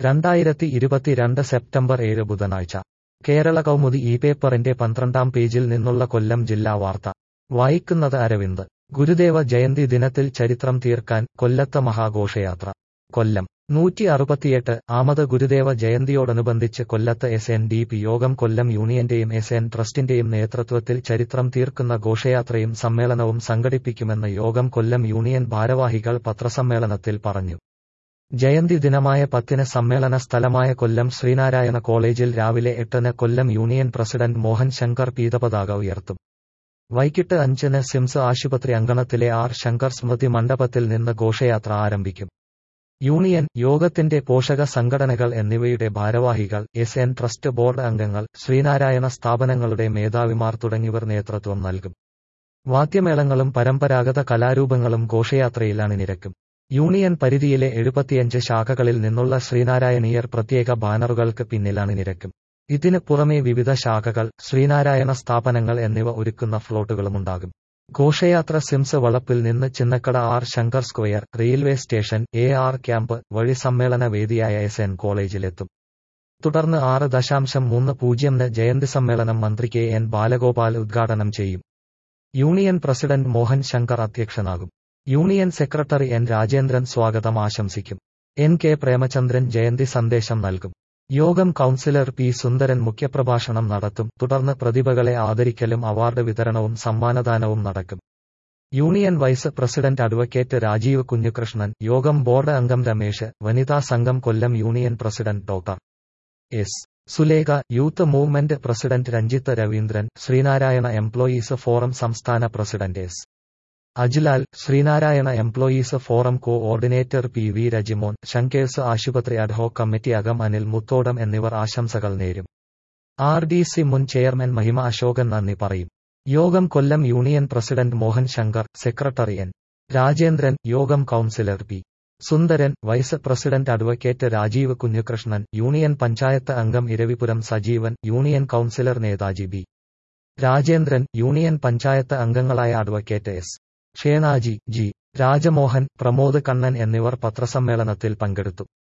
രണ്ടായിരത്തി ഇരുപത്തിരണ്ട് സെപ്റ്റംബർ ഏഴ് ബുധനാഴ്ച കേരള കൗമുദി ഈ പേപ്പറിന്റെ പന്ത്രണ്ടാം പേജിൽ നിന്നുള്ള കൊല്ലം ജില്ലാ വാർത്ത വായിക്കുന്നത് അരവിന്ദ് ഗുരുദേവ ജയന്തി ദിനത്തിൽ ചരിത്രം തീർക്കാൻ കൊല്ലത്ത് മഹാഘോഷയാത്ര കൊല്ലം നൂറ്റി അറുപത്തിയെട്ട് ആമത് ഗുരുദേവ ജയന്തിയോടനുബന്ധിച്ച് കൊല്ലത്ത് എസ് എൻ ഡി പി യോഗം കൊല്ലം യൂണിയന്റെയും എസ് എൻ ട്രസ്റ്റിന്റെയും നേതൃത്വത്തിൽ ചരിത്രം തീർക്കുന്ന ഘോഷയാത്രയും സമ്മേളനവും സംഘടിപ്പിക്കുമെന്ന് യോഗം കൊല്ലം യൂണിയൻ ഭാരവാഹികൾ പത്രസമ്മേളനത്തിൽ പറഞ്ഞു ജയന്തി ദിനമായ പത്തിന് സമ്മേളന സ്ഥലമായ കൊല്ലം ശ്രീനാരായണ കോളേജിൽ രാവിലെ എട്ടിന് കൊല്ലം യൂണിയൻ പ്രസിഡന്റ് മോഹൻ ശങ്കർ പീതപതാക ഉയർത്തും വൈകിട്ട് അഞ്ചിന് സിംസ് ആശുപത്രി അങ്കണത്തിലെ ആർ ശങ്കർ സ്മൃതി മണ്ഡപത്തിൽ നിന്ന് ഘോഷയാത്ര ആരംഭിക്കും യൂണിയൻ യോഗത്തിന്റെ പോഷക സംഘടനകൾ എന്നിവയുടെ ഭാരവാഹികൾ എസ് എൻ ട്രസ്റ്റ് ബോർഡ് അംഗങ്ങൾ ശ്രീനാരായണ സ്ഥാപനങ്ങളുടെ മേധാവിമാർ തുടങ്ങിയവർ നേതൃത്വം നൽകും വാദ്യമേളങ്ങളും പരമ്പരാഗത കലാരൂപങ്ങളും ഘോഷയാത്രയിൽ അണിനിരക്കും യൂണിയൻ പരിധിയിലെ എഴുപത്തിയഞ്ച് ശാഖകളിൽ നിന്നുള്ള ശ്രീനാരായണീയർ പ്രത്യേക ബാനറുകൾക്ക് പിന്നിൽ അണിനിരക്കും ഇതിന് പുറമെ വിവിധ ശാഖകൾ ശ്രീനാരായണ സ്ഥാപനങ്ങൾ എന്നിവ ഒരുക്കുന്ന ഫ്ലോട്ടുകളുമുണ്ടാകും ഘോഷയാത്ര സിംസ് വളപ്പിൽ നിന്ന് Chinnakada R Shankar square railway station A R camp വഴി സമ്മേളന വേദിയായ എസ് എൻ കോളേജിലെത്തും തുടർന്ന് ആറ് ദശാംശം മൂന്ന് പൂജ്യംന് ജയന്തി സമ്മേളനം മന്ത്രി കെ എൻ ബാലഗോപാൽ ഉദ്ഘാടനം ചെയ്യും യൂണിയൻ പ്രസിഡന്റ് മോഹൻ ശങ്കർ അധ്യക്ഷനാകും യൂണിയൻ സെക്രട്ടറി എൻ രാജേന്ദ്രൻ സ്വാഗതം ആശംസിക്കും എൻ കെ പ്രേമചന്ദ്രൻ ജയന്തി സന്ദേശം നൽകും യോഗം കൌൺസിലർ പി സുന്ദരൻ മുഖ്യപ്രഭാഷണം നടത്തും തുടർന്ന് പ്രതിഭകളെ ആദരിക്കലും അവാർഡ് വിതരണവും സമ്മാനദാനവും നടക്കും union vice president advocate Rajeev Kunjukrishnan യോഗം ബോർഡ് അംഗം രമേശ് വനിതാ സംഘം Kollam union president doctor S Sulekha youth movement president Ranjith Raveendran Sreenarayana employees forum സംസ്ഥാന president S Ajlal Sreenarayana employees forum coordinator P V Rajimon Shankers ആശുപത്രി അഡ്ഹോക് കമ്മിറ്റി അംഗം അനിൽ മുത്തോടം എന്നിവർ ആശംസകൾ നേരും ആർ ഡി സി മുൻ ചെയർമാൻ മഹിമ അശോകൻ നന്ദി പറയും യോഗം Kollam union president Mohan Shankar secretary N Rajendran യോഗം councillor P Sundaran vice president advocate Rajeev Kunjukrishnan union panchayat അംഗം Iravipuram Sajeevan union councillor Netaji B Rajendran union panchayat അംഗങ്ങളായ advocate S Shenaji G Rajamohan Pramod Kannan എന്നിവർ പത്രസമ്മേളനത്തിൽ പങ്കെടുത്തു